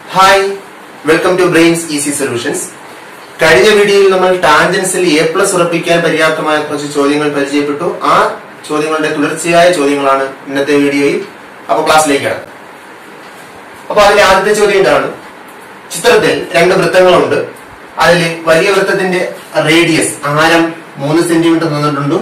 Hi welcome to brains easy solutions കഴിഞ്ഞ വീഡിയോയിൽ നമ്മൾ ടാൻജൻസിൽ എ പ്ലസ് ഉറപ്പിക്കാൻ പര്യാപ്തമായ കുറച്ച് ചോദ്യങ്ങൾ പരിചയപ്പെട്ടു ആ ചോദ്യങ്ങളുടെ തുടർച്ചയായ ചോദ്യങ്ങളാണ് ഇന്നത്തെ വീഡിയോയിൽ അപ്പൊ ക്ലാസ്സിലേക്കാണ് അപ്പൊ അതിലെ ആദ്യത്തെ ചോദ്യം ഇതാണ് ചിത്രത്തിൽ രണ്ട് വൃത്തങ്ങളുണ്ട് അതിൽ വലിയ വൃത്തത്തിന്റെ റേഡിയസ് ആരം മൂന്ന് സെന്റിമീറ്റർ തന്നിട്ടുണ്ട്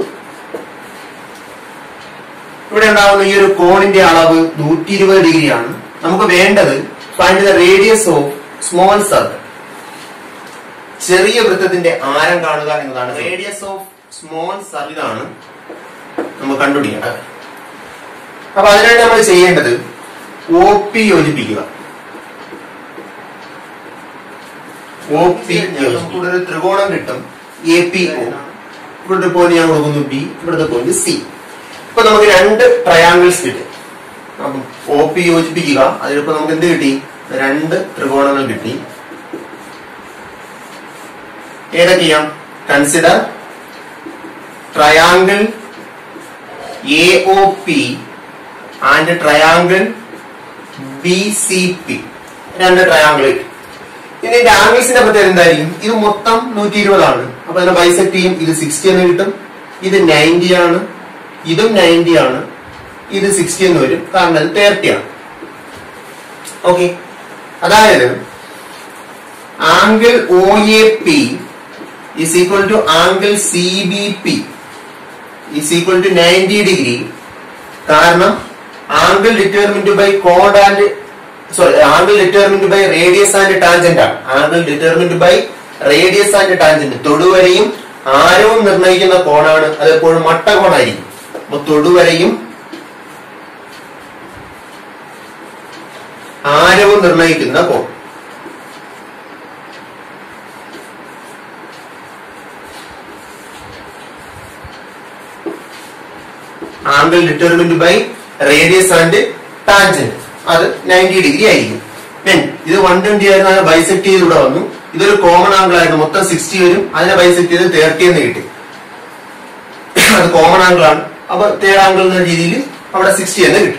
ഇവിടെ ഉണ്ടാകുന്ന ഈ ഒരു കോണിന്റെ അളവ് നൂറ്റി ഇരുപത് ഡിഗ്രിയാണ് നമുക്ക് വേണ്ടത് find the radius of small circle ചെറിയ വൃത്തത്തിന്റെ ആരം കാണുക എന്നതാണ് റേഡിയസ് ഓഫ് സ്മോൾ സർക്കിൾ ആണ് നമുക്ക് കണ്ടുപിടിക്കേണ്ടത് അപ്പൊ അതിനായിട്ട് നമ്മൾ ചെയ്യേണ്ടത് ഒ പി യോജിപ്പിക്കുക ഒ പി ഇവിടെ ഒരു ത്രികോണം കിട്ടും എ പി ഒ ഇവിടുത്തെ പോയിന്റ് ഞാൻ കൊടുക്കുന്നു ബി ഇവിടുത്തെ പോയിന്റ് സി ഇപ്പൊ നമുക്ക് രണ്ട് ട്രയാങ്കിൾസ് കിട്ടി അപ്പം ഒ പി യോജിപ്പിക്കുക അതിലിപ്പോ നമുക്ക് എന്ത് കിട്ടി രണ്ട് ത്രികോണങ്ങൾ കിട്ടി ഏതൊക്കെയാ consider triangle A O P and triangle B C P രണ്ട് ട്രയാങ്കിൾ കിട്ടി ഇനി ഇതിന്റെ ആംഗിൾസിന്റെ പ്രത്യേകത എന്തായിരിക്കും ഇത് മൊത്തം നൂറ്റി ഇരുപതാണ് അപ്പൊ അതിനെ ബൈസെക്ട് ചെയ്യും ഇത് സിക്സ്റ്റി എന്ന് കിട്ടും ഇത് നയൻറ്റി ആണ് ഇതും നയൻറ്റി ആണ് ഇത് സിക്സ്റ്റി എന്ന് വരും കാരണം അത് തേർട്ടി ആണ് ഓക്കെ അതായത് angle O A P is equal to angle CBP is equal to 90 degree കാരണം ആംഗിൾ ഡിറ്റർമിൻഡ് ബൈ കോഡ് and sorry angle determined by radius and tangent ആണ് angle determined by radius and tangent തൊടുവരയും ആരവും നിർണ്ണയിക്കുന്ന കോണാണ് അത് എപ്പോഴും മട്ട കോണായിരിക്കും അപ്പൊ തൊടുവരയും ആരവും നിർണ്ണയിക്കുന്ന കോൺ angle determined by radius and tangent അത് നയൻറ്റി ഡിഗ്രി ആയിരിക്കും Then ഇത് വൺ ട്വന്റി ആയിരുന്നു അതിനെ ബൈസെക്ട് ചെയ്ത് ഇവിടെ വന്നു ഇതൊരു കോമൺ ആംഗിൾ ആയിരുന്നു മൊത്തം സിക്സ്റ്റി വരും അതിനെ ബൈസെക്ട് ചെയ്ത് തേർട്ടി എന്ന് കിട്ടി അത് കോമൺ ആംഗിൾ ആണ് അപ്പൊ തേർഡ് ആംഗിൾ എന്ന രീതിയിൽ അവിടെ സിക്സ്റ്റി എന്ന് കിട്ടും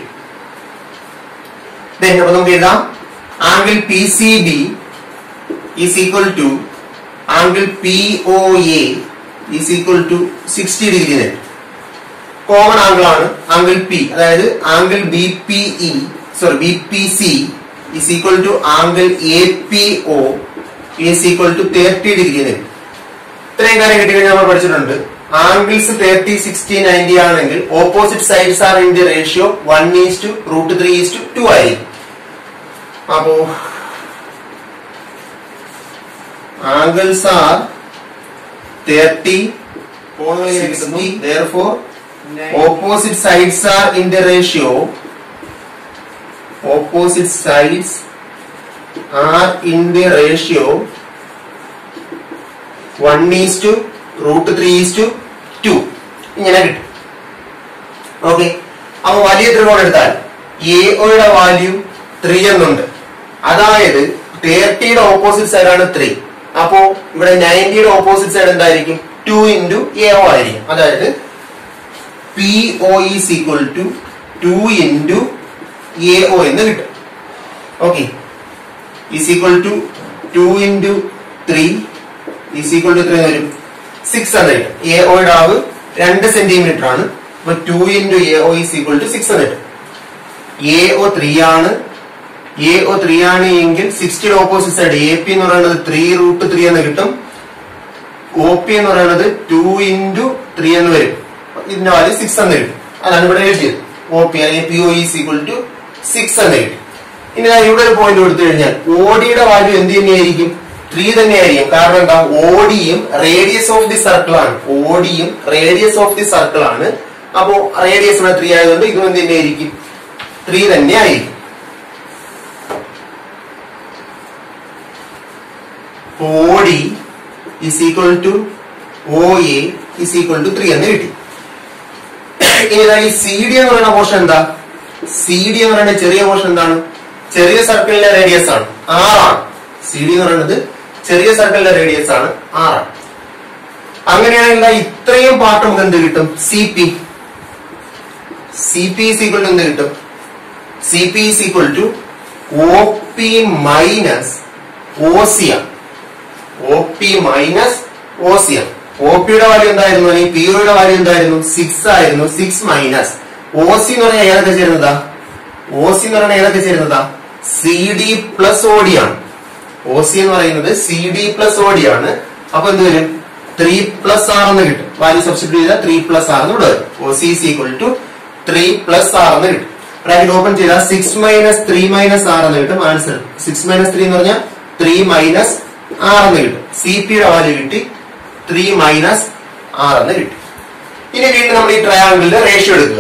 Then അപ്പൊ നമുക്ക് എഴുതാം angle P C B is equal to angle P O A is equal to sixty degree എന്ന് കിട്ടും കോമൺ ആംഗിൾ ആണ് ആംഗിൾ പി അതായത് angle B P E sorry B P C is equal to angle A P O is equal to thirty degree എന്ന് ഇത്രയും കാര്യം കിട്ടിക്കഴിഞ്ഞാൽ നമ്മൾ പഠിച്ചിട്ടുണ്ട് ആംഗിൾസ് തേർട്ടി സിക്സ്റ്റി നയൻറ്റി ആണെങ്കിൽ opposite sides are in the ratio one is to root three is to two ആയിരിക്കും അപ്പോ angles are thirty sixty therefore opposite sides are in the ratio opposite sides are in the ratio 1 is to root 3 is to 2 ഇങ്ങനെ കിട്ടും okay അപ്പൊ വലിയ ത്രികോണം എടുത്താൽ A ഒയുടെ value three എന്നുണ്ട് അതായത് തേർട്ടിയുടെ ഓപ്പോസിറ്റ് സൈഡ് ആണ് ത്രീ അപ്പോ ഇവിടെ നയൻറ്റിയുടെ ഓപ്പോസിറ്റ് സൈഡ് എന്തായിരിക്കും ടു ഇൻറ്റു എ ഒ ആയിരിക്കും അതായത് P O is equal to two into A O എന്ന് കിട്ടും okay is equal to two into three is equal to three വരും സിക്സ് എന്ന് കിട്ടും എ ഒയുടെ അളവ് രണ്ട് സെന്റിമീറ്റർ ആണ് അപ്പൊ two into A O is equal to six എന്ന് കിട്ടും എ ഒ ത്രീ ആണ് എ ഒ ത്രീ ആണ് എങ്കിൽ സിക്സ്റ്റിയുടെ ഓപ്പോസിറ്റ് സൈഡ് എ പി എന്ന് പറയുന്നത് ത്രീ റൂട്ട് ത്രീ എന്ന് കിട്ടും ഒ പി എന്ന് പറയുന്നത് ടു ഇൻറ്റു ത്രീ എന്ന് വരും ഇതിന്റെ വാല്യൂ സിക്സ് എന്ന് കിട്ടും അതാണ് ഇവിടെ എഴുതിയത് ഒ പി അല്ലെങ്കിൽ P O is equal to six എന്ന് കിട്ടും ഇനി ഞാൻ ഇവിടെ ഒരു പോയിന്റ് കൊടുത്തു കഴിഞ്ഞാൽ ഓഡിയുടെ വാല്യൂ എന്ത് തന്നെയായിരിക്കും ത്രീ തന്നെയായിരിക്കും കാരണം എന്താ ഓഡിയും റേഡിയസ് ഓഫ് ദി സർക്കിൾ ആണ് ഓഡിയും റേഡിയസ് ഓഫ് ദി സർക്കിൾ ആണ് അപ്പോ റേഡിയസ് ഇവിടെ ത്രീ ആയതുകൊണ്ട് ഇതും എന്ത് തന്നെയായിരിക്കും ത്രീ തന്നെ ആയിരിക്കും OD is equal to O A is equal to three എന്ന് കിട്ടി ഇനി ഇതാ ഈ സി ഡി എന്ന് പറയുന്ന പോർഷൻ എന്താ സി ഡി എന്ന് പറയുന്ന ചെറിയ പോർഷൻ എന്താണ് ചെറിയ സർക്കിളിന്റെ റേഡിയസ് ആണ് ആറാണ് സി ഡി എന്ന് പറയുന്നത് ചെറിയ സർക്കിളിന്റെ റേഡിയസ് ആണ് ആറാണ് അങ്ങനെയാണെങ്കിൽ ദാ ഇത്രയും പാർട്ട് നമുക്ക് എന്ത് കിട്ടും C P C P is equal to എന്ത് കിട്ടും C P is equal to O P minus O C ആണ് O P minus O C ആണ് ഒ പിയുടെ വാല്യൂ എന്തായിരുന്നു അല്ലെങ്കിൽ പി ഒയുടെ വാല്യൂ എന്തായിരുന്നു സിക്സ് ആയിരുന്നു സിക്സ് മൈനസ് ഒ സി എന്ന് പറഞ്ഞാൽ ഏതൊക്കെ ചേരുന്നതാ ഒ സി എന്ന് പറഞ്ഞാൽ ഏതൊക്കെ ചേരുന്നതാ C D plus O D ആണ് ഒ സി എന്ന് പറയുന്നത് C D plus O D ആണ് അപ്പൊ എന്ത് വരും ത്രീ പ്ലസ് ആർ എന്ന് കിട്ടും വാല്യൂ സബ്സ്റ്റിറ്റ്യൂട്ട് ചെയ്താൽ ത്രീ പ്ലസ് ആർ എന്ന് ഇവിടെ വരും O C is equal to three plus R എന്ന് കിട്ടും ബ്രാക്കറ്റ് ഓപ്പൺ ചെയ്താൽ six minus three minus R എന്ന് കിട്ടും ആൻസർ സിക്സ് മൈനസ് ത്രീ എന്ന് പറഞ്ഞാൽ ത്രീ മൈനസ് ആർ എന്ന് കിട്ടും സി പിയുടെ വാല്യൂ കിട്ടി ത്രീ മൈനസ് ആർ എന്ന് കിട്ടി ഇനി വീണ്ടും നമ്മൾ ഈ ട്രയാങ്കിളിന്റെ റേഷ്യോ എടുക്കുക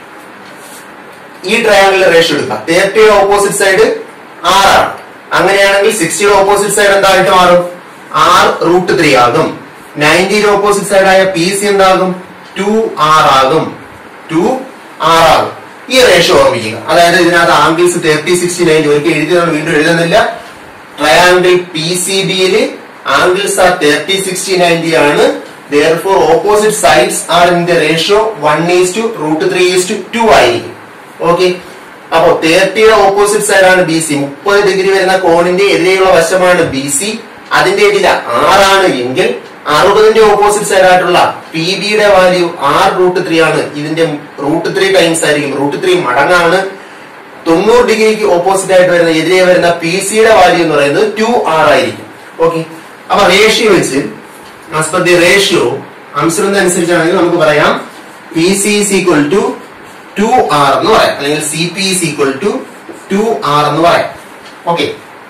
ഈ ട്രയാങ്കിളിന്റെ റേഷ്യോ എടുക്കുക തേർട്ടിയുടെ ഓപ്പോസിറ്റ് സൈഡ് ആറാണ് അങ്ങനെയാണെങ്കിൽ സിക്സ്റ്റിയുടെ ഓപ്പോസിറ്റ് സൈഡ് എന്തായിട്ട് മാറും ആർ റൂട്ട് ത്രീ ആകും നയൻറ്റിയുടെ ഓപ്പോസിറ്റ് സൈഡ് ആയ പി സി എന്താകും ടു ആർ ആകും ടു ആർ ആകും ഈ റേഷ്യോ ഓർമ്മിക്കുക അതായത് ഇതിനകത്ത് ആംഗിൾസ് തേർട്ടി സിക്സ്റ്റി നയൻറ്റി ഒരിക്കൽ എഴുതിയതാണ് വീണ്ടും എഴുതുന്നില്ല ട്രയാങ്കിൾ പി സി ബിയില് angles are thirty sixty ninety ആണ് therefore opposite sides are in the ratio one is to root three is to two ആയിരിക്കും ഓക്കെ അപ്പോ തേർട്ടിയുടെ ഓപ്പോസിറ്റ് സൈഡാണ് ബി സി മുപ്പത് ഡിഗ്രി വരുന്ന കോണിന്റെ എതിരെയുള്ള വശമാണ് ബി സി അതിന്റെ ഇടയിൽ ആറാണ് എങ്കിൽ അറുപതിന്റെ ഓപ്പോസിറ്റ് സൈഡ് ആയിട്ടുള്ള പി ബിയുടെ വാല്യൂ ആർ റൂട്ട് ത്രീ ആണ് ഇതിന്റെ റൂട്ട് ത്രീ ടൈംസ് ആയിരിക്കും റൂട്ട് ത്രീ മടങ്ങാണ് തൊണ്ണൂറ് ഡിഗ്രിക്ക് ഓപ്പോസിറ്റ് ആയിട്ട് വരുന്ന എതിരെ വരുന്ന പി സിയുടെ വാല്യൂ എന്ന് പറയുന്നത് ടു ആർ ആയിരിക്കും ഓക്കെ അപ്പൊ റേഷ്യോ വെച്ച് ആസ് പെർ ദി റേഷ്യോ അനുസരിച്ചാണെങ്കിൽ നമുക്ക് പറയാം P C is equal to two R എന്ന് പറയാം അല്ലെങ്കിൽ C P is equal to two R എന്ന് പറയാം ഓക്കെ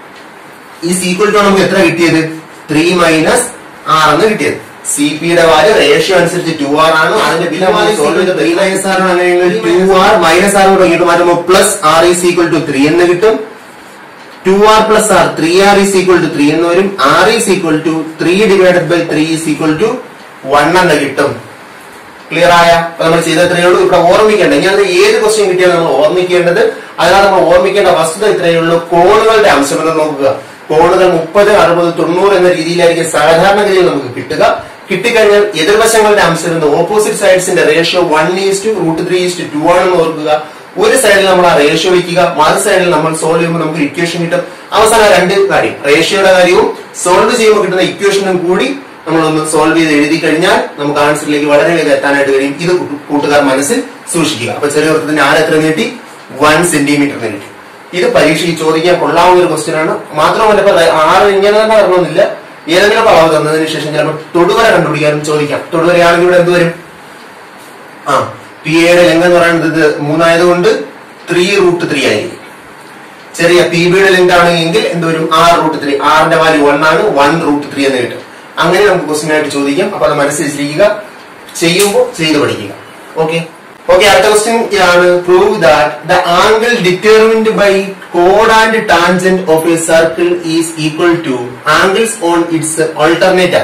ഈ സീക്വൽ ടു നമുക്ക് എത്ര കിട്ടിയത് ത്രീ മൈനസ് ആർ എന്ന് കിട്ടിയത് സി പിയുടെ വാല്യൂ റേഷ്യോ അനുസരിച്ച് ടു ആർ ആണ് അതിന്റെ പിന്നെ സോൾവ് ചെയ്ത് ത്രീ മൈനസ് ആർ ആണെങ്കിൽ ടു ആർ മൈനസ് ആർ കൂടെ ഇങ്ങോട്ട് മാറ്റുമ്പോൾ plus R is equal to three എന്ന് കിട്ടും two R plus R three R is equal to three എന്ന് വരും R is equal to three divided by three is equal to one എന്ന് കിട്ടും clear ആയ അപ്പൊ നമ്മൾ ചെയ്ത ഇത്രയേ ഉള്ളൂ ഇവിടെ ഓർമ്മിക്കേണ്ട ഇനി അത് ഏത് ക്വസ്റ്റ്യൻ കിട്ടിയാലും നമ്മൾ ഓർമ്മിക്കേണ്ടത് അതിനകത്ത് നമ്മൾ ഓർമ്മിക്കേണ്ട വസ്തുത ഇത്രയേ ഉള്ളൂ കോണുകളുടെ അംശം എന്ന് നോക്കുക കോണുകൾ മുപ്പത് അറുപത് തൊണ്ണൂറ് എന്ന രീതിയിലായിരിക്കും സാധാരണഗതിയിൽ നമുക്ക് കിട്ടുക കിട്ടിക്കഴിഞ്ഞാൽ എതിർവശങ്ങളുടെ അംശം എന്ന് ഓപ്പോസിറ്റ് സൈഡ്സിന്റെ ratio one is to root three is to two ആണെന്ന് ഓർക്കുക ഒരു സൈഡിൽ നമ്മൾ ആ റേഷ്യോ വെക്കുക മറു സൈഡിൽ നമ്മൾ സോൾവ് ചെയ്യുമ്പോൾ നമുക്ക് ഇക്വേഷൻ കിട്ടും അവസാനം രണ്ട് കാര്യം റേഷ്യോയുടെ കാര്യവും സോൾവ് ചെയ്യുമ്പോൾ കിട്ടുന്ന ഇക്വേഷനും കൂടി നമ്മളൊന്ന് സോൾവ് ചെയ്ത് എഴുതി കഴിഞ്ഞാൽ നമുക്ക് ആൻസറിലേക്ക് വളരെ വേഗം എത്താനായിട്ട് കഴിയും ഇത് കൂ- കൂട്ടുകാർ മനസ്സിൽ സൂക്ഷിക്കുക അപ്പൊ ചെറിയ വൃത്തത്തിന്റെ ആര് എത്ര നീട്ടി വൺ സെന്റിമീറ്റർ നീട്ടി ഇത് പരീക്ഷയ്ക്ക് ചോദിക്കാൻ കൊള്ളാവുന്ന ഒരു ക്വസ്റ്റ്യൻ ആണ് മാത്രമല്ല ഇപ്പൊ ആറ് ഇങ്ങനെ തന്നെ വരണമെന്നില്ല ഏതെങ്കിലും ഒക്കെ അളവ് തന്നതിന് ശേഷം ചിലപ്പോൾ തൊടുവര കണ്ടുപിടിക്കാനും ചോദിക്കാം തൊടുവരയാണെങ്കിൽ ഇവിടെ എന്ത് വരും ആ പി എയുടെ ലെങ്ത് എന്ന് പറയുന്നത് ഇത് മൂന്നായതുകൊണ്ട് ത്രീ റൂട്ട് ത്രീ ആയിരിക്കും ചെറിയ പി ബിയുടെ ലെങ്ത് ആണെങ്കിൽ എന്ത് വരും ആർ റൂട്ട് ത്രീ ആറിന്റെ വാല്യൂ വൺ ആണ് വൺ റൂട്ട് ത്രീ എന്ന് കിട്ടും അങ്ങനെ നമുക്ക് ക്വസ്റ്റ്യൻ ആയിട്ട് ചോദിക്കാം അപ്പൊ അത് മനസ്സിലിരിക്കുക ചെയ്യുമ്പോൾ ചെയ്ത് പഠിക്കുക ഓക്കെ ഓക്കെ അടുത്ത ക്വസ്റ്റ്യൻ ഇതാണ് prove that the angle determined by കോഡ് and tangent of a circle is equal to angles on its alternate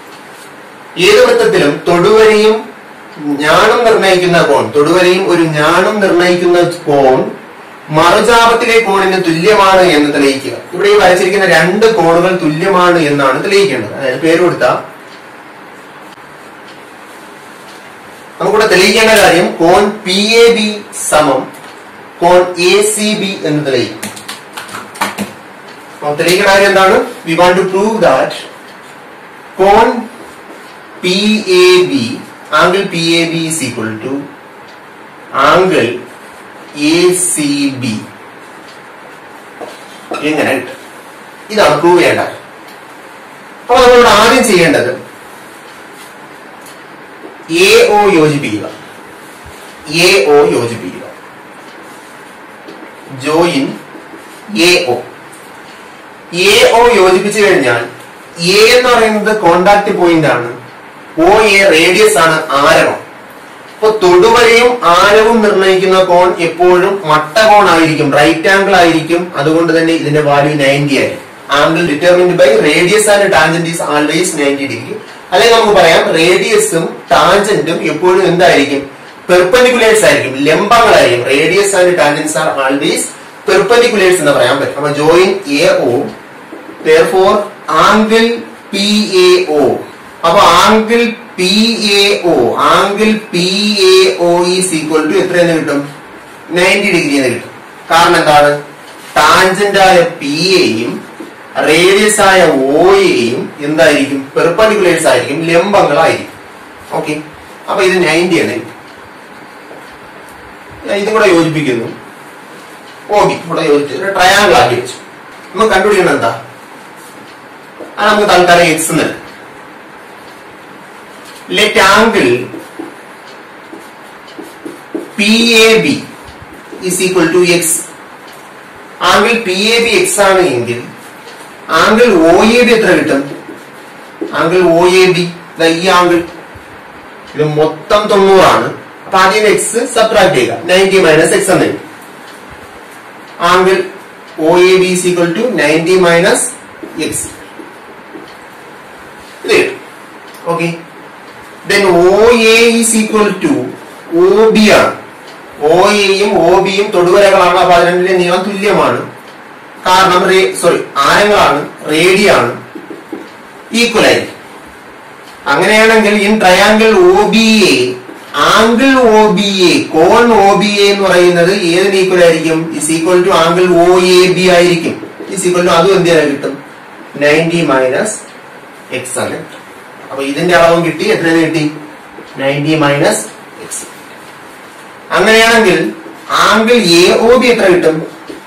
ഏത് വൃത്തത്തിലും തൊടുവരയും ഞാണും നിർണ്ണയിക്കുന്ന കോൺ തൊടുവരയും ഒരു ഞാണും നിർണ്ണയിക്കുന്ന കോൺ മറുചാപത്തിലെ കോണിന് തുല്യമാണ് എന്ന് തെളിയിക്കുക ഇവിടെ ഈ വരച്ചിരിക്കുന്ന രണ്ട് കോണുകൾ തുല്യമാണ് എന്നാണ് തെളിയിക്കേണ്ടത് അതായത് പേര് കൊടുത്ത നമുക്കിവിടെ തെളിയിക്കേണ്ട കാര്യം കോൺ പി എ ബി സമം കോൺ എ സി ബി എന്ന് തെളിയിക്കും അപ്പോൾ തെളിയിക്കേണ്ട കാര്യം എന്താണ് we want to prove that കോൺ P A B angle P A B is equal to angle A C B എങ്ങനെ കിട്ടും ഇതാണ് പ്രൂവ് ചെയ്യേണ്ടത് അപ്പൊ നമ്മളോട് ആദ്യം ചെയ്യേണ്ടത് എ ഒ യോജിപ്പിക്കുക എ ഒ യോജിപ്പിക്കുക join A O A O യോജിപ്പിച്ചു കഴിഞ്ഞാൽ എ എന്ന് പറയുന്നത് കോണ്ടാക്ട് പോയിന്റ് ആണ് ഒ എ റേഡിയസ് ആണ് ആരവം അപ്പൊ തൊടുവരയും ആരവും നിർണ്ണയിക്കുന്ന കോൺ എപ്പോഴും മട്ടകോൺ ആയിരിക്കും റൈറ്റ് ആംഗിൾ ആയിരിക്കും അതുകൊണ്ട് തന്നെ ഇതിന്റെ വാല്യൂ നയൻറ്റി ആയിരിക്കും angle determined by radius and tangent is always ninety degree അല്ലെങ്കിൽ നമുക്ക് പറയാം റേഡിയസും ടാൻജന്റും എപ്പോഴും എന്തായിരിക്കും പെർപ്പൻഡിക്കുലേഴ്സ് ആയിരിക്കും ലംബങ്ങളായിരിക്കും radius and tangents are always perpendiculars എന്ന് പറയാൻ പറ്റും അപ്പൊ join A O therefore angle P A O അപ്പൊ angle P A O angle P A O is equal to എത്ര എന്ന് കിട്ടും നയൻറ്റി ഡിഗ്രി എന്ന് കിട്ടും കാരണം എന്താണ് ടാൻജന്റ് ആയ പി എയും റേഡിയസ് ആയ ഓയെയും എന്തായിരിക്കും പെർപ്പൻഡിക്കുലേഴ്സ് ആയിരിക്കും ലംബങ്ങളായിരിക്കും ഓക്കെ അപ്പൊ ഇത് നയൻറ്റി ആണ് ഞാൻ ഇതും കൂടെ യോജിപ്പിക്കുന്നു ഓക്കെ ഇവിടെ യോജിച്ചു ട്രയാങ്കിൾ ആക്കി വെച്ചു നമുക്ക് കണ്ടുപിടിക്കണം എന്താ അത് നമുക്ക് തൽക്കാലം എക്സ് നൽകും let angle P A B is equal to x angle P A B x ആണ് എങ്കിൽ ആംഗിൾ ഒ എ ബി എത്ര കിട്ടും ആംഗിൾ ഒ എ ബി ഈ ആംഗിൾ ഇത് മൊത്തം തൊണ്ണൂറാണ് അപ്പൊ ആദ്യം എക്സ് സബ്ട്രാക്ട് ചെയ്യുക നയൻറ്റി മൈനസ് എക്സ് എന്ന് കിട്ടും angle O A B is equal to ninety minus x ഇത് കിട്ടും okay then O A is equal to O B ആണ് ഒ എയും ഒ ബിയും തൊടുവരകളാണ് അപ്പൊ അത് രണ്ടിന്റെ നീളം തുല്യമാണ് കാരണം സോറി ആരങ്ങളാണ് റേഡിയാണ് ഈക്വൽ ആയിരിക്കും അങ്ങനെയാണെങ്കിൽ in triangle O B A angle O B A കോൺ ഒ ബി എ എന്ന് പറയുന്നത് ഏതിന് ഈക്വൽ ആയിരിക്കും is equal to angle O A B ആയിരിക്കും ഇസ് ഈക്വൽ ടു അതും എന്ത് ചെയ്യാൻ കിട്ടും നയൻറ്റി മൈനസ് എക്സ് ആണ് കിട്ടും അപ്പൊ ഇതിന്റെ അളവും കിട്ടി എത്ര കിട്ടി നയൻറ്റി മൈനസ് എക്സ് അങ്ങനെയാണെങ്കിൽ ആംഗിൾ എ ഒ ബി എത്ര കിട്ടും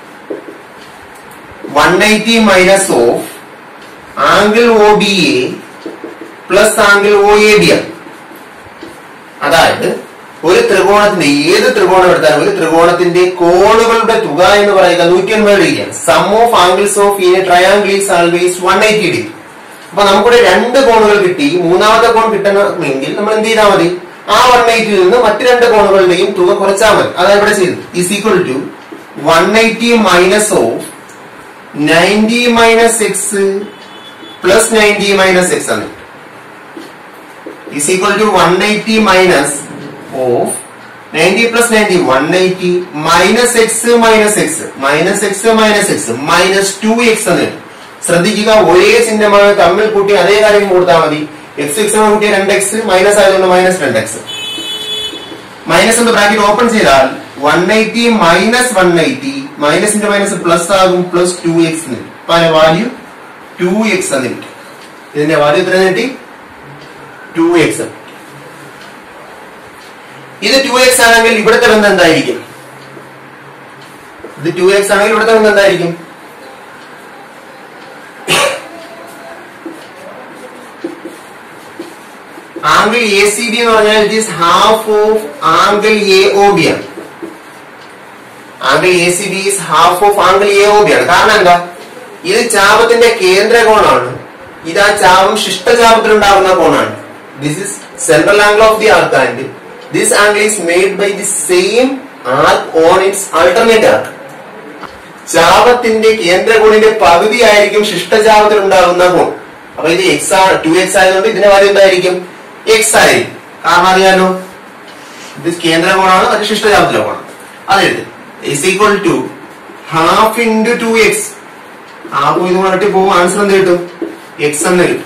one eighty minus of angle O B A plus angle O A B ആണ് അതായത് ഒരു ത്രികോണത്തിന്റെ ഏത് ത്രികോണം എടുത്താലും ഒരു ത്രികോണത്തിന്റെ കോണുകളുടെ തുക എന്ന് പറയുക നൂറ്റി അൻപത് ഡിഗ്രിയാണ് sum of angles of in triangle is always one eighty degree അപ്പൊ നമുക്കിവിടെ രണ്ട് കോണുകൾ കിട്ടി മൂന്നാമത്തെ കോൺ കിട്ടണമെങ്കിൽ നമ്മൾ എന്ത് ചെയ്താൽ മതി ആ വൺ എയ്റ്റിയിൽ നിന്ന് മറ്റു രണ്ട് കോണുകളുടെയും തുക കുറച്ചാൽ മതി അതാണ് ഇവിടെ ചെയ്തത് is equal to one eighty minus of ninety minus x plus ninety minus x ആണ് is equal to one eighty minus of ninety plus ninety one eighty minus x minus x minus x minus x minus two x എന്ന് കിട്ടും. ശ്രദ്ധിക്കുക ഒരേ ചിഹ്നമാണ് തമ്മിൽ കൂട്ടി അതേ കാര്യം കൊടുത്താൽ മതി എക്സ് എക്സ് കൂട്ടിയ രണ്ട് എക്സ് മൈനസ് ആയതുകൊണ്ട് മൈനസ് രണ്ട് എക്സ് മൈനസ് എന്ന് ബ്രാക്കറ്റ് ഓപ്പൺ ചെയ്താൽ one eighty minus one eighty മൈനസിന്റെ മൈനസ് പ്ലസ് ആകും പ്ലസ് ടു എക്സ് എന്ന് കിട്ടും അപ്പൊ അതിന്റെ വാല്യൂ ടു എക്സ് എന്ന് കിട്ടും ഇതിന്റെ വാല്യൂ എത്ര കിട്ടി ടു എക്സ് ഇത് ടു എക്സ് ആണെങ്കിൽ ഇവിടുത്തെ ബന്ധം എന്തായിരിക്കും ഇത് ടു എക്സ് ആണെങ്കിൽ ഇവിടുത്തെ ബന്ധം എന്തായിരിക്കും ആംഗിൾ എ സി ബി എന്ന് പറഞ്ഞാൽ it is half of angle A O B ആണ് angle A C B is half of angle A O B ആണ് കാരണം എന്താ ഇത് ചാപത്തിന്റെ കേന്ദ്ര കോണാണ് ഇത് ആ ചാപം ശിഷ്ടചാപത്തിൽ ഉണ്ടാകുന്ന കോണാണ് this is central angle of the arc and this angle is made by the same arc on its alternate arc ചാപത്തിന്റെ കേന്ദ്രകോണിന്റെ പകുതി ആയിരിക്കും ശിഷ്ടചാപത്തിൽ ഉണ്ടാകുന്ന കോൺ അപ്പൊ ഇത് എക്സ് ആണ് ടു എക്സ് ആയതുകൊണ്ട് ഇതിന്റെ വാല്യൂ എന്തായിരിക്കും എക്സ് ആയിരിക്കും കാരണം അറിയാലോ ഇത് കേന്ദ്രകോണാണ് അത് ശിഷ്ടചാപത്തിലെ കോണാണ് അത് എഴുതി is equal to half into two x half ഇത് കൊണ്ടിട്ട് പോകും ആൻസർ എന്ത് കിട്ടും എക്സ് എന്ന് കിട്ടും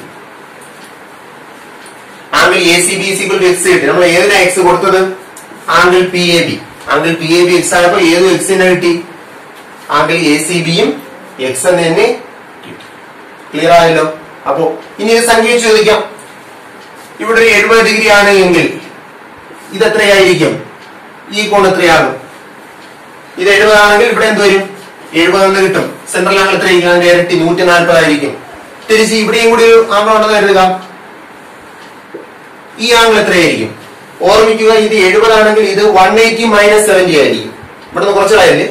angle A C B equal to x കിട്ടി നമ്മൾ ഏതിനാ എക്സ് കൊടുത്തത് angle P A B angle P A B x ആയപ്പോ ഏത് എക്സിനെ കിട്ടി ആംഗിൾ എ സി ബിയും എക്സ് എന്ന് തന്നെ കിട്ടി ക്ലിയർ ആയല്ലോ അപ്പോ ഇനി ഇത് സംഖ്യ ചോദിക്കാം ഇവിടെ ഒരു എഴുപത് ഡിഗ്രി ആണ് എങ്കിൽ ഇത് എത്രയായിരിക്കും ഈ കോൺ എത്രയാകും ഇത് എഴുപതാണെങ്കിൽ ഇവിടെ എന്ത് വരും എഴുപത് എന്ന് കിട്ടും സെൻട്രൽ ആംഗിൾ എത്രയായിരിക്കും അതിന്റെ ഇരട്ടി നൂറ്റി നാൽപ്പതായിരിക്കും തിരിച്ച് ഇവിടെയും കൂടി ഒരു ആംഗിൾ ഉണ്ടെന്ന് കരുതുക ഈ ആംഗിൾ എത്രയായിരിക്കും ഓർമ്മിക്കുക ഇത് എഴുപതാണെങ്കിൽ ഇത് വൺ എയ്റ്റി മൈനസ് സെവന്റി ആയിരിക്കും ഇവിടെ നിന്ന് കുറച്ച് കളയല്ലേ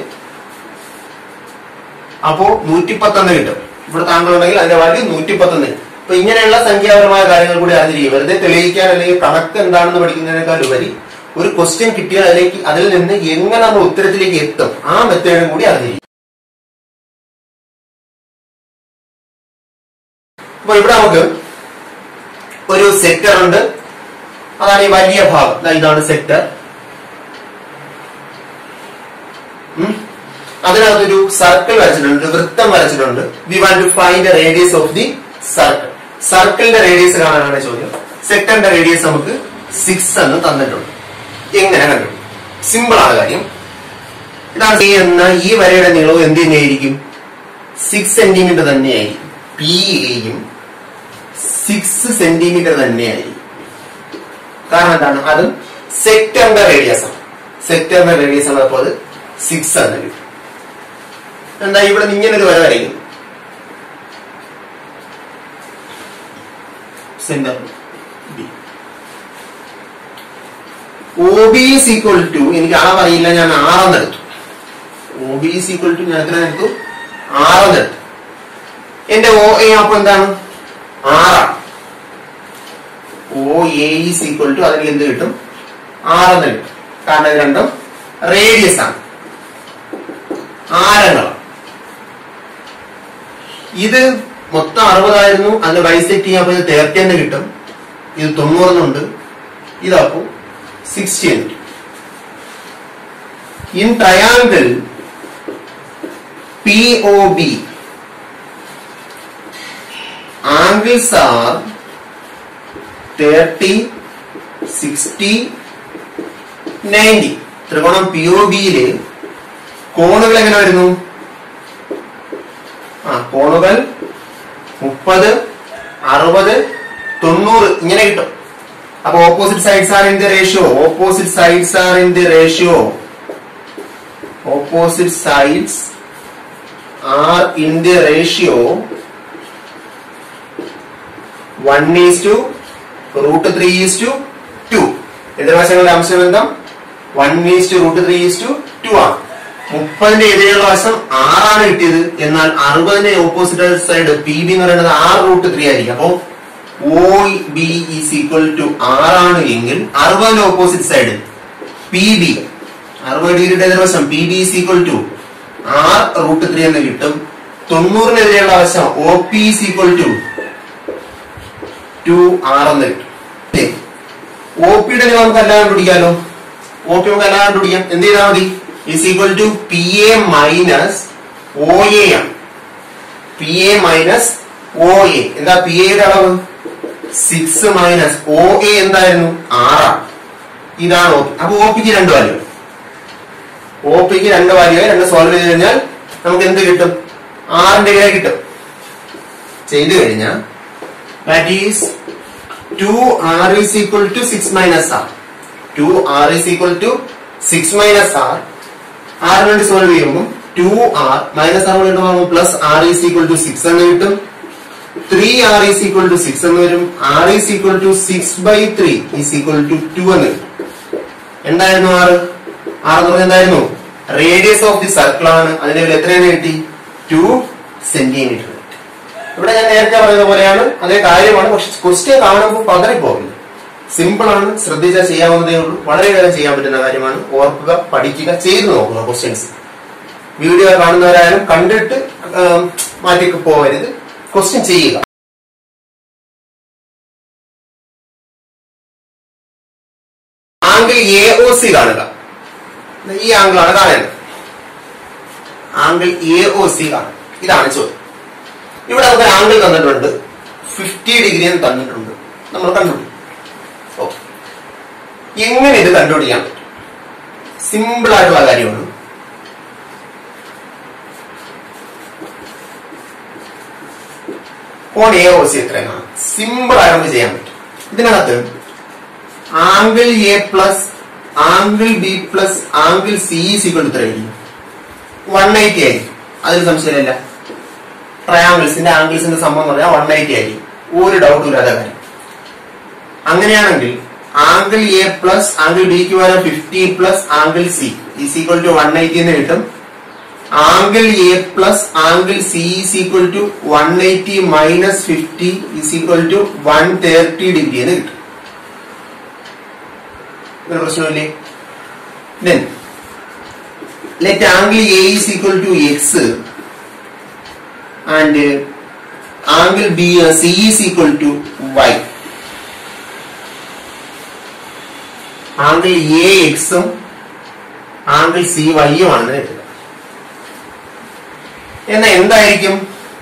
അപ്പോ നൂറ്റിപ്പത്തൊന്ന് കിട്ടും ഇവിടുത്തെ ആംഗിൾ ഉണ്ടെങ്കിൽ അതിന്റെ വാല്യൂ നൂറ്റിപ്പത്തൊന്ന് അപ്പൊ ഇങ്ങനെയുള്ള സംഖ്യാപരമായ കാര്യങ്ങൾ കൂടി അറിഞ്ഞിരിക്കും വെറുതെ തെളിയിക്കാൻ അല്ലെങ്കിൽ കണക്ക് എന്താണെന്ന് പഠിക്കുന്നതിനേക്കാൾ ഉപരി ഒരു ക്വസ്റ്റ്യൻ കിട്ടിയാൽ അതിലേക്ക് അതിൽ നിന്ന് എങ്ങനെ നമ്മൾ ഉത്തരത്തിലേക്ക് എത്തും ആ മെത്തേഡും കൂടി അറിഞ്ഞിരിക്കും അപ്പൊ ഇവിടെ നമുക്ക് ഒരു സെക്ടർ ഉണ്ട് അതാണ് ഈ വലിയ ഭാഗം ദാ ഇതാണ് സെക്ടർ അതിനകത്തൊരു സർക്കിൾ വരച്ചിട്ടുണ്ട് ഒരു വൃത്തം വരച്ചിട്ടുണ്ട് we want to find radius of the circle സർക്കിളിന്റെ റേഡിയസ് കാണാനാണ് ചോദ്യം സെക്ടറിന്റെ റേഡിയസ് നമുക്ക് സിക്സ് എന്ന് തന്നിട്ടുണ്ട് എങ്ങനെ കണ്ടു സിമ്പിൾ ആണ് കാര്യം ഇതാണ് C എന്ന ഈ വരയുടെ നീളവും എന്ത് തന്നെയായിരിക്കും സിക്സ് സെന്റിമീറ്റർ തന്നെയായിരിക്കും പി എയും സിക്സ് സെന്റിമീറ്റർ തന്നെയായിരിക്കും കാരണം എന്താണ് അതും സെക്ടറിന്റെ റേഡിയസ് ആണ് സെക്ടറിന്റെ റേഡിയസ് ആണ് അപ്പോൾ അത് സിക്സ് ആണ് കിട്ടും എന്താ ഇവിടെ നിന്ന് ഇങ്ങനെ ഒരു വര വരയ്ക്കും centre B O B is equal to എനിക്ക് അളവ് അറിയില്ല ഞാൻ ആറെന്ന് എടുത്തു O B is equal to ഞാൻ എത്ര എടുത്തു ആറെന്ന് എടുത്തു എന്റെ ഒ എ അപ്പൊ എന്താണ് ആറാണ് O A is equal to അതിൽ എന്ത് കിട്ടും ആറെന്ന് കിട്ടും കാരണം ഇത് രണ്ടും റേഡിയസ് ആണ് ആരങ്ങളാണ് ഇത് മൊത്തം അറുപതായിരുന്നു അതിന് ബൈസെക്ട് ചെയ്യാൻ ഇത് തേർട്ടി തന്നെ കിട്ടും ഇത് തൊണ്ണൂറെന്നുണ്ട് ഇതപ്പോ സിക്സ്റ്റി എന്ന് in triangle P O B angles are thirty sixty ninety ത്രികോണം പി ഒ ബിയില് കോണുകൾ എങ്ങനെ വരുന്നു ആ കോണുകൾ മുപ്പത് അറുപത് തൊണ്ണൂറ് ഇങ്ങനെ കിട്ടും അപ്പൊ opposite sides are in the ratio opposite sides are in the ratio opposite sides are in the ratio one is to root three is to two എതിർവശങ്ങളുടെ അംശബന്ധം one is to root three is to two ആണ് മുപ്പതിന്റെ എതിരെയുള്ള വശം ആറാണ് കിട്ടിയത് എന്നാൽ അറുപതിന്റെ ഓപ്പോസിറ്റ് സൈഡ് പി ബി എന്ന് പറയുന്നത് ആറ് റൂട്ട് ത്രീ ആയിരിക്കും അപ്പോ O B is equal to ആറാണ് എങ്കിൽ അറുപതിന്റെ ഓപ്പോസിറ്റ് സൈഡ് പി ബി അറുപത് ഡിഗ്രിയുടെ എതിർവശം P B is equal to r root three എന്ന് കിട്ടും തൊണ്ണൂറിനെതിരെയുള്ള വശം O P is equal to two R എന്ന് കിട്ടും ഒ പിയുടെ നമുക്ക് എല്ലാം കണ്ടുപിടിക്കാലോ ഒ പി നമുക്ക് എല്ലാം കണ്ടുപിടിക്കാം എന്ത് ചെയ്താൽ മതി is equal to PA minus OA ആണ് PA minus OA എന്താ PA യുടെ അളവ് സിക്സ് മൈനസ് ഒ എ എന്തായിരുന്നു ആറാണ് ഇതാണ് OP അപ്പൊ ഒ പിക്ക് രണ്ട് വാല്യൂ ഒ പിക്ക് രണ്ട് വാല്യൂ രണ്ട് സോൾവ് ചെയ്ത് കഴിഞ്ഞാൽ നമുക്ക് എന്ത് കിട്ടും ആറിന്റെ വില കിട്ടും ചെയ്തു കഴിഞ്ഞാൽ that is two r is equal to six minus r two r is equal to six minus r ആറിന് വേണ്ടി സോൾവ് ചെയ്യുമ്പോൾ ടു ആർ മൈനസ് ആർ കിട്ടുമ്പോൾ plus R is equal to six എന്ന് കിട്ടും three R is equal to six എന്ന് വരും R is equal to six by three is equal to two എന്ന് കിട്ടും എന്തായിരുന്നു ആറ് ആർ എന്ന് പറഞ്ഞാൽ എന്തായിരുന്നു റേഡിയസ് ഓഫ് ദി സർക്കിൾ ആണ് അതിന്റെ വില എത്രയാണ് കിട്ടി ടു സെന്റിമീറ്റർ ഇവിടെ ഞാൻ നേരത്തെ പറയുന്ന പോലെയാണ് അതേ കാര്യമാണ് പക്ഷെ ക്വസ്റ്റ്യൻ കാണുമ്പോൾ പതറിപ്പോകില്ല സിമ്പിൾ ആണ് ശ്രദ്ധിച്ചാൽ ചെയ്യാവുന്നതേ ഉള്ളൂ വളരെ വേഗം ചെയ്യാൻ പറ്റുന്ന കാര്യമാണ് ഓർക്കുക പഠിക്കുക ചെയ്തു നോക്കുക ക്വസ്റ്റ്യൻസ് വീഡിയോ കാണുന്നവരായാലും കണ്ടിട്ട് മാറ്റിക്ക് പോകരുത് ക്വസ്റ്റ്യൻ ചെയ്യുക ആംഗിൾ എ ഒ സി കാണുക ഈ ആംഗിളാണ് കാണേണ്ടത് ആംഗിൾ എ ഒ സി കാണുക ഇതാണ് ചോദ്യം ഇവിടെ നമുക്ക് ആംഗിൾ തന്നിട്ടുണ്ട് ഫിഫ്റ്റി ഡിഗ്രി എന്ന് തന്നിട്ടുണ്ട് നമ്മൾ കണ്ടുപിടിക്കും ഓക്കെ എങ്ങനെ ഇത് കണ്ടുപിടിക്കാൻ പറ്റും സിമ്പിൾ ആയിട്ടുള്ള കാര്യമാണ് കോൺ എ ഓ സി എത്രയാണ് സിമ്പിൾ ആയിട്ട് നമുക്ക് ചെയ്യാൻ പറ്റും ഇതിനകത്ത് angle A plus angle B plus angle C is equal എത്രയായിരിക്കും വൺ എയ്റ്റി ആയിരിക്കും അതിൽ സംശയമില്ല ട്രയാങ്കിൾസിന്റെ ആംഗിൾസിന്റെ സംഭവം എന്ന് പറഞ്ഞാൽ വൺ എയ്റ്റി ആയിരിക്കും ഒരു ഡൗട്ടും ഇല്ലാത്ത കാര്യം അങ്ങനെയാണെങ്കിൽ ആംഗിൾ എ പ്ലസ് ആംഗിൾ ബിക്ക് പകരം fifty plus angle C is equal to one eighty എന്ന് കിട്ടും angle A plus angle C is equal to one eighty minus fifty is equal to one thirty degree എന്ന് കിട്ടും ഒരു പ്രശ്നമില്ലേ then let angle A is equal to x and angle B C is equal to y angle A എക്സും angle C വൈയും ആണെന്ന് കരുതുക എന്നാ എന്തായിരിക്കും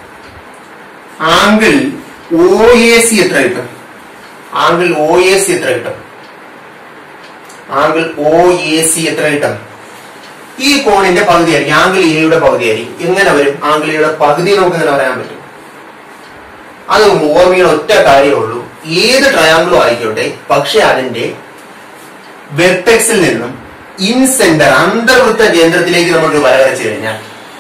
ആംഗിൾ ഒ എ സി എത്ര കിട്ടും ആംഗിൾ ഒ എ സി എത്ര കിട്ടും ആംഗിൾ ഒ എ സി എത്ര കിട്ടും ഈ കോണിന്റെ പകുതിയായിരിക്കും ആംഗിൾ എയുടെ പകുതിയായിരിക്കും എങ്ങനെ വരും ആംഗിൾ എയുടെ പകുതി നമുക്ക് ഇങ്ങനെ പറയാൻ പറ്റും അത് ഓർമ്മയുടെ ഒറ്റ കാര്യമേ ഉള്ളൂ ഏത് ട്രയാങ്കിളും ആയിക്കോട്ടെ പക്ഷെ അതിന്റെ വെർട്ടെക്സിൽ നിന്നും ഇൻ സെന്റർ അന്തർവൃത്ത കേന്ദ്രത്തിലേക്ക് നമ്മൾ ഒരു വര വരച്ചു കഴിഞ്ഞാൽ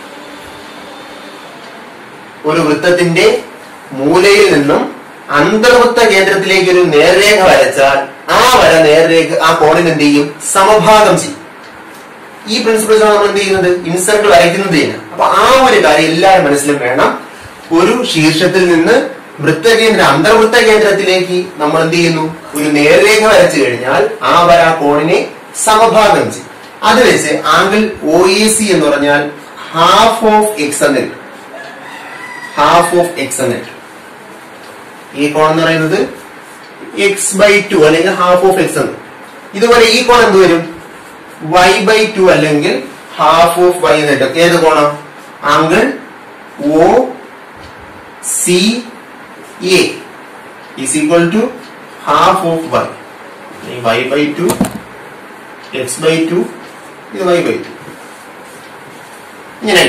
ഒരു വൃത്തത്തിന്റെ മൂലയിൽ നിന്നും അന്തർവൃത്ത കേന്ദ്രത്തിലേക്ക് ഒരു നേർരേഖ വരച്ചാൽ ആ വര നേർരേഖ ആ കോണിന് എന്ത് ചെയ്യും സമഭാഗം ചെയ്യും ഈ പ്രിൻസിപ്പിൾസ് ആണ് നമ്മൾ എന്ത് ചെയ്യുന്നത് ഇൻസർക്കിൾ വരയ്ക്കുന്നത് തന്നെ അപ്പൊ ആ ഒരു കാര്യം എല്ലാവരും മനസ്സിലും വേണം ഒരു ശീർഷത്തിൽ നിന്ന് വൃത്തകേന്ദ്ര അന്തർവൃത്ത കേന്ദ്രത്തിലേക്ക് നമ്മൾ എന്ത് ചെയ്യുന്നു ഒരു നേർരേഖ വരച്ചു കഴിഞ്ഞാൽ ആ വര ആ കോണിനെ സമഭാഗം ചെയ്യും അത് വെച്ച് ആംഗിൾ ഒ എ സി എന്ന് പറഞ്ഞാൽ ഹാഫ് ഓഫ് എക്സ് എന്ന് കിട്ടും ഹാഫ് ഓഫ് എക്സ് എന്ന് കിട്ടും ഈ കോൺ എന്ന് പറയുന്നത് എക്സ് ബൈ ടു അല്ലെങ്കിൽ ഹാഫ് ഓഫ് എക്സ് എന്ന് ഇതുപോലെ ഈ കോൺ എന്ത് വരും വൈ ബൈ ടു അല്ലെങ്കിൽ ഹാഫ് ഓഫ് വൈ എന്ന് കിട്ടും ഏത് കോണം angle O C A is equal to half of y y by two x by two ഇത് വൈ ബൈ ടു ഇങ്ങനെ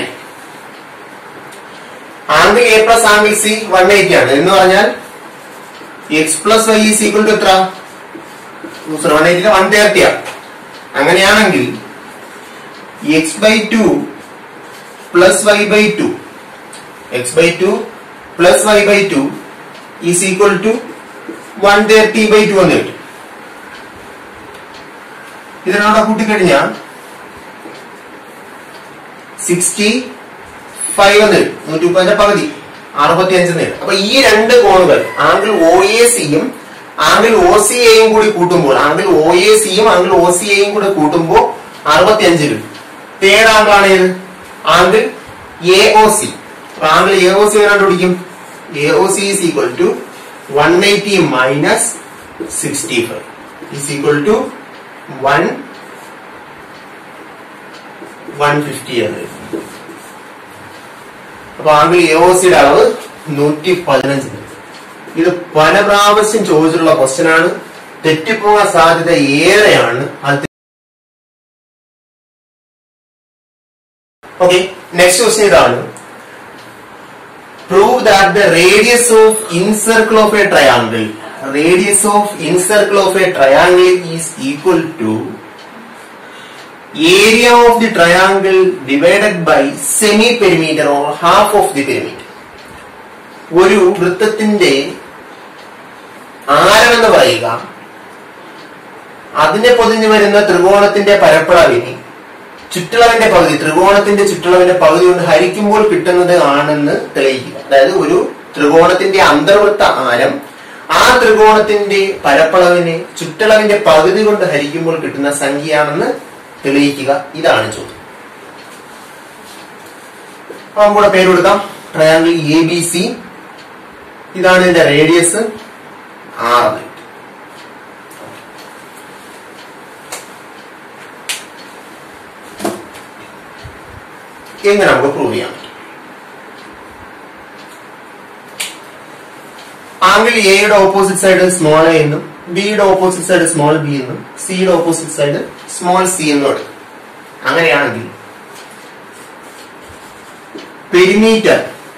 angle A plus angle C one eighty ആണ് എന്ന് പറഞ്ഞാൽ x plus y is equal to എത്ര one എയ്റ്റിന് one thirty ആണ് അങ്ങനെയാണെങ്കിൽ x by two plus y by two x by two plus y by two is equal to one thirty by two എന്ന് കിട്ടും ഇതിനോടെ കൂട്ടിക്കഴിഞ്ഞാൽ sixty five എന്ന് കിട്ടും നൂറ്റി മുപ്പതിന്റെ പകുതി അറുപത്തി അഞ്ച് എന്ന് കിട്ടും അപ്പൊ ഈ രണ്ട് കോണുകൾ ആംഗിൾ ഒ എ സിയും ആംഗിൾ ഒ സി എയും കൂടി കൂട്ടുമ്പോൾ ആംഗിൾ ഒ എ സിയും ആംഗിൾ ഒ സി എയും കൂടി കൂട്ടുമ്പോൾ അറുപത്തി അഞ്ച് കിട്ടും തേർഡ് ആംഗിൾ ആണ് ഏത് ആംഗിൾ എ ഒ സി അപ്പൊ ആംഗിൾ എ ഒ സി കണ്ടുപിടിക്കും A O C is equal to one eighty minus sixty five is equal to one one fifty എന്ന് വരും. അപ്പൊ ആംഗിൾ എ ഒ സിയുടെ അളവ് നൂറ്റി പതിനഞ്ച് ഇത് പല പ്രാവശ്യം ചോദിച്ചിട്ടുള്ള ക്വസ്റ്റ്യൻ ആണ് തെറ്റിപ്പോകാൻ സാധ്യത ഏറെയാണ് അത് ഓക്കെ നെക്സ്റ്റ് ക്വസ്റ്റ്യൻ ഇതാണ് prove that the radius of incircle of a triangle radius of incircle of a triangle is equal to area of the triangle divided by semi perimeter or half of the perimeter ഒരു വൃത്തത്തിന്റെ ആരം എന്ന് പറയുക അതിനെ പൊതിഞ്ഞു വരുന്ന ത്രികോണത്തിന്റെ പരപ്പളവിനെ ചുറ്റളവിന്റെ പകുതി ത്രികോണത്തിന്റെ ചുറ്റളവിന്റെ പകുതി കൊണ്ട് ഹരിക്കുമ്പോൾ കിട്ടുന്നത് ആണെന്ന് തെളിയിക്കുക അതായത് ഒരു ത്രികോണത്തിന്റെ അന്തർവൃത്ത ആരം ആ ത്രികോണത്തിന്റെ പരപ്പളവിനെ ചുറ്റളവിന്റെ പകുതി കൊണ്ട് ഹരിക്കുമ്പോൾ കിട്ടുന്ന സംഖ്യയാണെന്ന് തെളിയിക്കുക ഇതാണ് ചോദ്യം അപ്പൊ നമുക്ക് കൂടെ പേര് കൊടുക്കാം ട്രയാങ്കിൾ എ ബി സി ഇതാണ് ഇതിന്റെ റേഡിയസ് ആർ എന്ന് കിട്ടും. എങ്ങനെ നമുക്ക് പ്രൂവ് ചെയ്യാൻ പറ്റും ആംഗിൾ എയുടെ ഓപ്പോസിറ്റ് സൈഡ് സ്മോൾ എ എന്നും ബിയുടെ ഓപ്പോസിറ്റ് സൈഡ് സ്മോൾ ബി എന്നും സിയുടെ ഓപ്പോസിറ്റ് സൈഡ് സ്മോൾ സി എന്നും എടുക്കും അങ്ങനെയാണെങ്കിൽ perimeter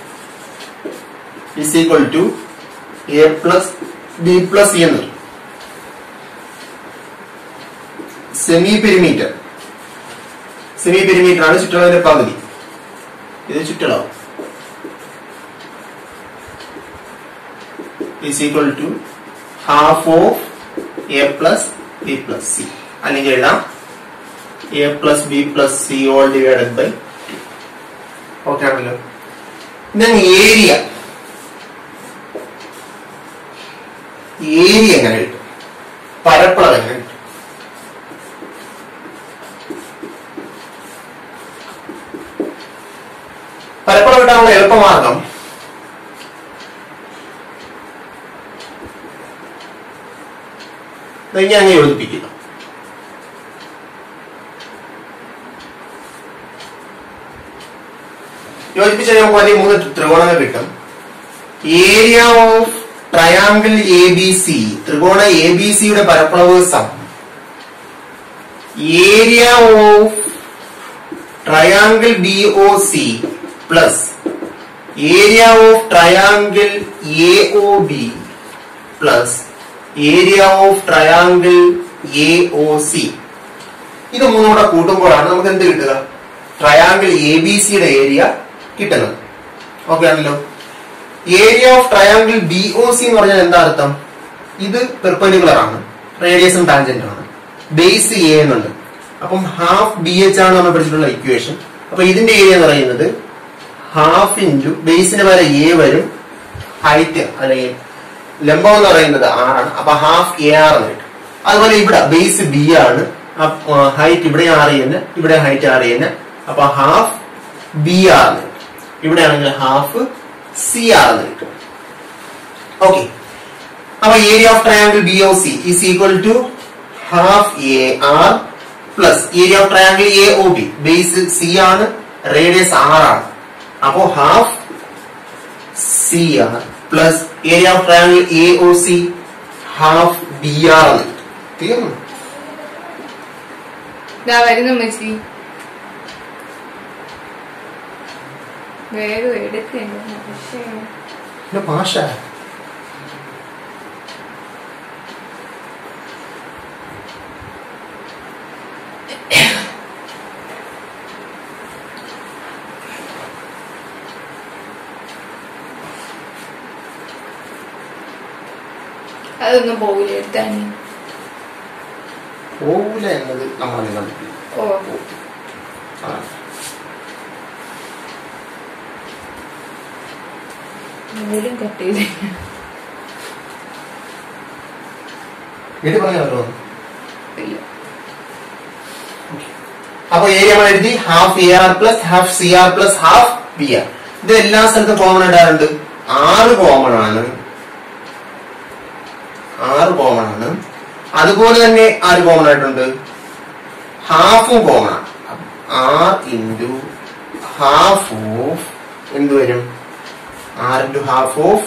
is equal to a plus b plus c എന്ന് സെമി പെരിമീറ്റർ സെമി പെരിമീറ്റർ ആണ് ചുറ്റളവിന്റെ പകുതി ഇത് ചുറ്റളവ് is equal to half of a plus b plus c അല്ലെങ്കിൽ എഴുതാം a plus b plus c all divided by 2 okay ആണല്ലോ then area area എങ്ങനെ കിട്ടും പരപ്പളവ് എങ്ങനെ കിട്ടും പരപ്പളവ് കിട്ടാനുള്ള എളുപ്പമാർഗം ഇങ്ങനെ അങ്ങ് യോജിപ്പിക്കുക യോജിപ്പിച്ച നമുക്ക് വലിയ മൂന്ന് ത്രികോണങ്ങൾ കിട്ടും area of triangle A B C ത്രികോണ എ ബി സിയുടെ പരപ്പളവ് sum area of triangle B O C plus area of triangle A O B plus area of triangle A O C ഇത് മൂന്നും കൂടെ കൂട്ടുമ്പോഴാണ് നമുക്ക് എന്ത് കിട്ടുക ട്രയാങ്കിൾ എ ബി സിയുടെ ഏരിയ കിട്ടുന്നത് ഓക്കെ ആണല്ലോ area of triangle B O C എന്ന് പറഞ്ഞാൽ എന്താ അർത്ഥം ഇത് പെർപ്പൻഡിക്കുലർ ആണ് റേഡിയസും ടാൻജന്റ് ആണ് ബേസ് എ എന്നുണ്ട് അപ്പം ഹാഫ് ബി എച്ച് ആണ് നമ്മൾ പഠിച്ചിട്ടുള്ള ഇക്വേഷൻ അപ്പൊ ഇതിന്റെ ഏരിയ എന്ന് പറയുന്നത് ഹാഫ് ഇൻറ്റു ബേസിന് വരെ എ വരും ഹൈറ്റ് അല്ലെങ്കിൽ ലംബം എന്ന് പറയുന്നത് ആറാണ് അപ്പൊ ഹാഫ് എ ആർ എന്ന് കിട്ടും അതുപോലെ ഇവിടെ ബേസ് ബി ആണ് ഹൈറ്റ് ഇവിടെ ആർ തന്നെ ഇവിടെ ഹൈറ്റ് ആർ തന്നെ അപ്പൊ ഹാഫ് ബി ആർ എന്ന് കിട്ടും ഇവിടെ ആണെങ്കിൽ ഹാഫ് സി ആർ എന്ന് കിട്ടും ഓക്കെ അപ്പൊ area of triangle B O C is equal to half a r plus area of triangle A O B base c ആണ് റേഡിയസ് ആർ ആണ് അപ്പോ half c r plus area of triangle A O C half b r എന്ന് കിട്ടും തീർന്നു ഇതാ വരുന്നു Messi വേഗം എടുക്കണ്ട പക്ഷേ പിന്നെ ഭാഷ അതൊന്നും പോകില്ല എടുത്താൻ പോകൂല എന്നത് നമ്മൾ കണ്ടിട്ടില്ല ഓ ആ. എന്തെങ്കിലും കട്ട് ചെയ്ത് വീട്ടിൽ പറഞ്ഞാൽ പറ്റുമോ ഇല്ല അപ്പൊ ഏരിയ നമ്മൾ എഴുതി half a r plus half c r plus half b r ഇത് എല്ലാ സ്ഥലത്തും കോമൺ ഇടാറുണ്ട് ആറ് കോമൺ ആണ് ആറ് കോമൺ ആണ് അതുപോലെ തന്നെ ആറ് കോമൺ ആയിട്ടുണ്ട് ഹാഫും കോമൺ ആണ് ആർ ഇൻറ്റു ഹാഫ് ഓഫ് എന്ത് വരും r into half of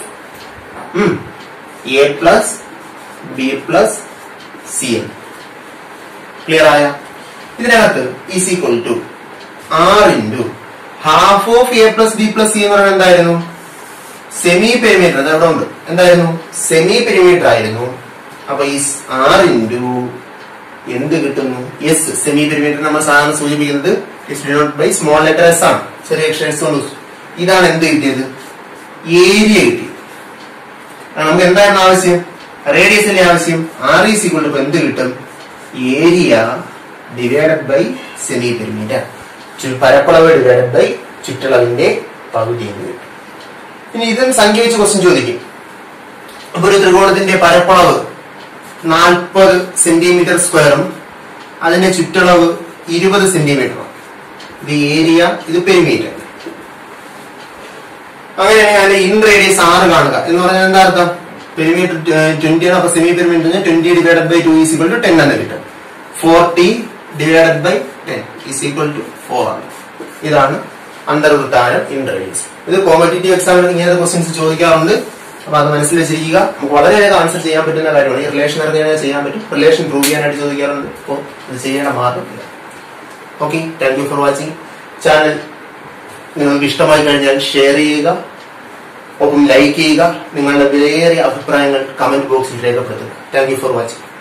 a plus b plus c എൻ ക്ലിയർ ആയ ഇതിനകത്ത് is equal to r into half of a plus b plus c എന്ന് പറയുന്നത് എന്തായിരുന്നു സെമി പെരിമീറ്റർ അത് അവിടെ ഉണ്ട് എന്തായിരുന്നു സെമി പെരിമീറ്റർ ആയിരുന്നു അപ്പൊ ഈ ആർ ഇൻറ്റു എന്ത് കിട്ടുന്നു എസ് സെമി പെരിമീറ്റർ നമ്മൾ സാധാരണ സൂചിപ്പിക്കുന്നത് ബൈ സ്മോൾ ലെറ്റർ എസ് ആണ് ചെറിയ അക്ഷരം കൊണ്ട് ഇതാണ് എന്ത് കിട്ടിയത് ഏരിയ കിട്ടിയത് ആ, നമുക്ക് എന്തായിരുന്നു ആവശ്യം റേഡിയസിന്റെ ആവശ്യം ആർ ഈസ് ഈക്വൽ ടു എന്ത് കിട്ടും area divided by semi perimeter പരപ്പളവ് ഡിവൈഡഡ് ബൈ ചുറ്റളവിന്റെ പകുതി എന്ന് കിട്ടും ഇനി ഇതും സംഖ്യ വെച്ച് ക്വസ്റ്റ്യൻ ചോദിക്കും അപ്പൊ ഒരു ത്രികോണത്തിന്റെ പരപ്പളവ് നാൽപ്പത് സെന്റിമീറ്റർ സ്ക്വയറും അതിന്റെ ചുറ്റളവ് ഇരുപത് സെന്റിമീറ്ററും ഇത് ഏരിയ ഇത് പെരിമീറ്റർ അങ്ങനെയാണെങ്കിൽ അതിന്റെ ഇൻ റേഡിയസ് ആറ് കാണുക എന്ന് പറഞ്ഞാൽ എന്താ അർത്ഥം പെരിമീറ്റർ ട്വന്റി ആണ് അപ്പൊ semi perimeter twenty divided by two is equal to ten എന്ന് കിട്ടും forty divided by ten is equal to four ആണ് ഇതാണ് അന്തർവൃത്താരം ഇൻ റേഡിയസ് ഇത് കോമ്പറ്റേറ്റീവ് എക്സാമിന് ഇങ്ങനത്തെ ക്വസ്റ്റ്യൻസ് ചോദിക്കാറുണ്ട് അപ്പൊ അത് മനസ്സിൽ വെച്ചിരിക്കുക നമുക്ക് വളരെയധികം ആൻസർ ചെയ്യാൻ പറ്റുന്ന കാര്യമാണ് ഈ റിലേഷൻ അറിയാൻ ചെയ്യാൻ പറ്റും റിലേഷൻ പ്രൂവ് ചെയ്യാനായിട്ട് ചോദിക്കാറുണ്ട് അപ്പോൾ ഇത് ചെയ്യേണ്ട മാർഗം okay thank you for watching channel നിങ്ങൾക്ക് ഇഷ്ടമായി കഴിഞ്ഞാൽ ഷെയർ ചെയ്യുക ഒപ്പം ലൈക്ക് ചെയ്യുക നിങ്ങളുടെ വിലയേറിയ അഭിപ്രായങ്ങൾ കമന്റ് ബോക്സിൽ രേഖപ്പെടുത്തുക താങ്ക് യു ഫോർ വാച്ചിങ്